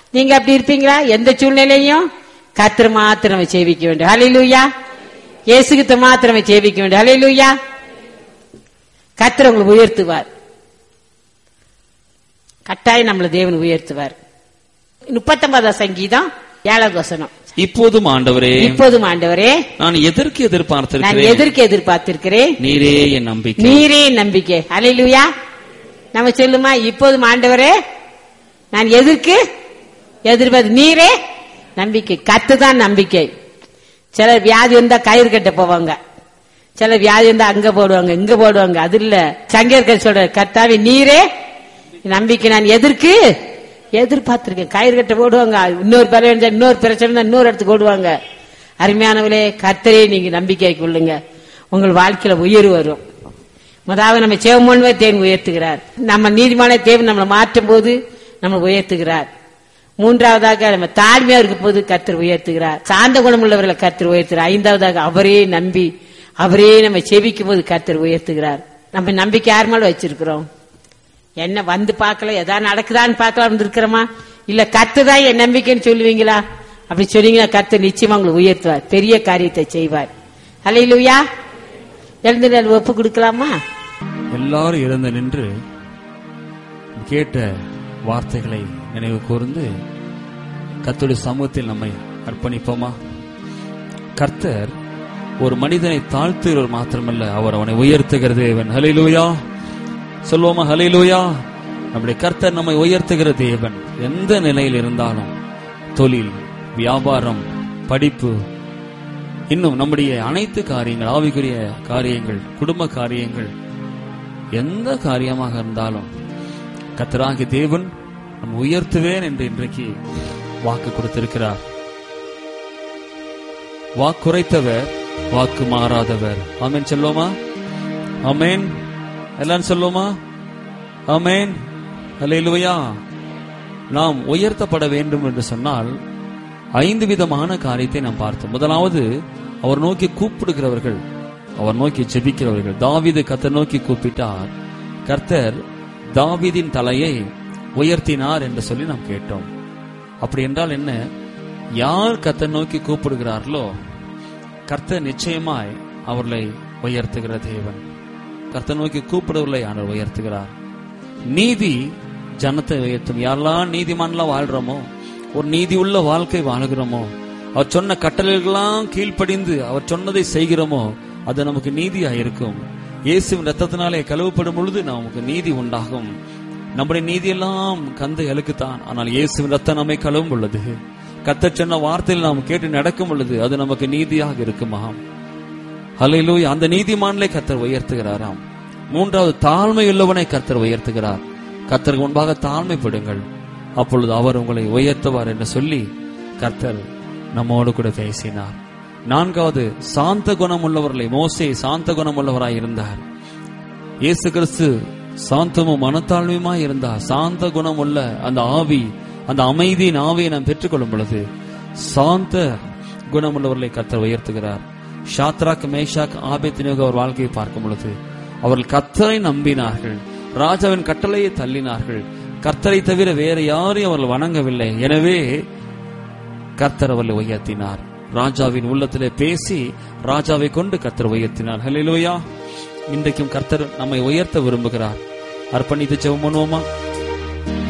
நீங்க அப்படி இருப்பீங்களா எந்த சூழ்நிலையும் கத்திர மாத்திரம் சேவிக்க வேண்டும் ஹalleluya இயேசுகிட்ட மாத்திரம் சேவிக்க வேண்டும் ஹalleluya கத்திர உங்களை உயர்த்துவார் கட்டாயம் நம்மள தேவன் உயர்த்துவார் முப்பத்தொன்பதாம் சங்கீதம் ஏழாவது வசனம் இப்போதும் ஆண்டவரே இப்போதும் ஆண்டவரே நான் எதற்கு நான் எதிர்பார்த்திருக்கிறேன் எதற்கு எதிர்பார்த்திருக்கிறேன் நீரே என் நம்பிக்கை நீரே நம்பிக்கை ஹalleluya நம்ம சொல்லுமா இப்போதும் ஆண்டவரே நான் எதற்கு எதிர்பார்த்து நீரே நம்பிக்கை கத்து தான் நம்பிக்கை சில வியாதி வந்தா கயிறு கட்ட போவாங்க சில வியாதி வந்தா அங்க போடுவாங்க இங்க போடுவாங்க அது இல்ல சங்கேற்கர் சொல்ற கர்த்தாவே நீரே நம்பிக்கை நான் எதற்கு எதிர்பார்த்திருக்கேன் கயிறு கட்ட போடுவாங்க இன்னொரு பறவை இருந்தா இன்னொரு பிரச்சனை இருந்தா இன்னொரு இடத்துக்கு ஓடுவாங்க அருமையானவளே கர்த்தரே நீங்க நம்பிக்கை கொள்ளுங்க உங்கள் வாழ்க்கையில உயர்வு வரும் முதலாவது நம்ம சேவமோன்வே தேவன் உயர்த்துகிறார் நம்ம நீதிமான தேவன் நம்மளை மாற்றும் போது நம்ம உயர்த்துகிறார் மூன்றாவதாக நம்ம தாழ்மையா இருக்கும் போது கர்த்தர் உயர்த்துகிறார் சார்ந்த குணமுள்ளவர்களை கர்த்தர் உயர்த்துகிறார் ஐந்தாவதாக அவரே நம்பி அவரே நம்ம செவிக்கும் போது கர்த்தர் உயர்த்துகிறார் நம்ம நம்பிக்கை யார் மேல வச்சிருக்கிறோம் என்ன வந்து பார்க்கல எதா நடக்குதான்னு பார்க்கலாம் இருக்கிறோமா இல்ல கத்துதான் என் நம்பிக்கைன்னு சொல்லுவீங்களா அப்படி சொன்னீங்கன்னா கர்த்தர் நிச்சயமா உங்களை உயர்த்துவார் பெரிய காரியத்தை செய்வார் அலையிலுயா எழுந்து நான் ஒப்பு கொடுக்கலாமா எல்லாரும் எழுந்து நின்று கேட்ட வார்த்தைகளை நினைவு கூர்ந்து கர்த்தருடைய சமூகத்தில் நம்மை அர்ப்பணிப்போமா கர்த்தர் ஒரு மனிதனை தாழ்த்துகிறவர் மாத்திரமல்ல அவர் அவனை உயர்த்துகிற தேவன் ஹலிலூயா சொல்லுவோமா ஹலிலூயா நம்முடைய கர்த்தர் நம்மை உயர்த்துகிற தேவன் எந்த நிலையில் இருந்தாலும் தொழில் வியாபாரம் படிப்பு இன்னும் நம்முடைய அனைத்து காரியங்கள் ஆவிக்குரிய காரியங்கள் குடும்ப காரியங்கள் எந்த காரியமாக இருந்தாலும் கத்தராகி தேவன் நம்ம உயர்த்துவேன் என்று இன்றைக்கு வாக்கு கொடுத்திருக்கிறார் வாக்குரைத்தவர் வாக்கு மாறாதவர் ஆமென் சொல்லுவோமா ஆமென் எல்லாரும் சொல்லுவோமா ஆமென் அல்லேலூயா நாம் உயர்த்தப்பட வேண்டும் என்று சொன்னால் ஐந்து விதமான காரியத்தை நாம் பார்த்தோம் முதலாவது அவர் நோக்கி கூப்பிடுகிறவர்கள் அவர் நோக்கி ஜெபிக்கிறவர்கள் தாவீது கர்த்தர் நோக்கி கூப்பிட்டார் கர்த்தர் தாவீதின் தலையை உயர்த்தினார் என்று சொல்லி நாம் கேட்டோம் அப்படி என்றால் என்ன யார் கர்த்தர் நோக்கி கூப்பிடுகிறார்களோ கர்த்தர் நிச்சயமாய் அவர்களை உயர்த்துகிற தேவன் கர்த்தர் நோக்கி கூப்பிடுவர்களை அவர் உயர்த்துகிறார் நீதி ஜனத்தை உயர்த்தும் யாரெல்லாம் நீதிமான்லாம் வாழ்றோமோ ஒரு நீதி உள்ள வாழ்க்கை வாழுகிறோமோ அவர் சொன்ன கட்டளைகளெல்லாம் கீழ்ப்படிந்து அவர் சொன்னதை செய்கிறோமோ அது நமக்கு நீதியா இருக்கும் இயேசுவின் ரத்தத்தினாலே கழுவப்படும் பொழுது நமக்கு நீதி உண்டாகும் நம்முடைய நீதியெல்லாம் கந்த இலக்குத்தான் ஆனால் இயேசுவின் ரத்தம் நம்மை கழுவும் பொழுது கத்தர் சொன்ன வார்த்தையில் நாம் கேட்டு நடக்கும் பொழுது அது நமக்கு நீதியாக இருக்குமாம் ஹalleluya அந்த நீதிமான்களை கர்த்தர் உயர்த்துகிறாராம் மூன்றாவது தாழ்மையுள்ளவனை கர்த்தர் உயர்த்துகிறார் கர்த்தருக்கு முன்பாக தாழ்மைப்படுங்கள் அப்பொழுது அவர் உங்களை உயர்த்துவார் என்று சொல்லி கர்த்தர் நம்மோடு கூட பேசினார் நான்காவது சாந்த குணம் உள்ளவர்களை மோசே சாந்த குணம் உள்ளவராய் இருந்தார் இயேசு கிறிஸ்து சாந்தமும் மனத்தாழ்மையுமாய் இருந்தார் சாந்த குணம் உள்ள அந்த ஆவி அந்த அமைதியின் ஆவியை நாம் பெற்றுக்கொள்ளும் பொழுது சாந்த குணமுள்ளவர்களை கர்த்தர் உயர்த்துகிறார் ஷாத்ராக் மேஷாக் ஆபேத்தினோக அவர் வாழ்க்கையை பார்க்கும் பொழுது அவர்கள் கர்த்தரை நம்பினார்கள் ராஜாவின் கட்டளையை தள்ளினார்கள் கர்த்தரை தவிர வேற யாரையும் அவர்கள் வணங்கவில்லை எனவே கர்த்தர் அவர்களை உயர்த்தினார் ராஜாவின் உள்ளத்திலே பேசி ராஜாவை கொண்டு கர்த்தர் உயர்த்தினார் ஹalleluya இன்றைக்கும் கர்த்தர் நம்மை உயர்த்த விரும்புகிறார் அர்ப்பணித்து ஜெபம் பண்ணுவோமா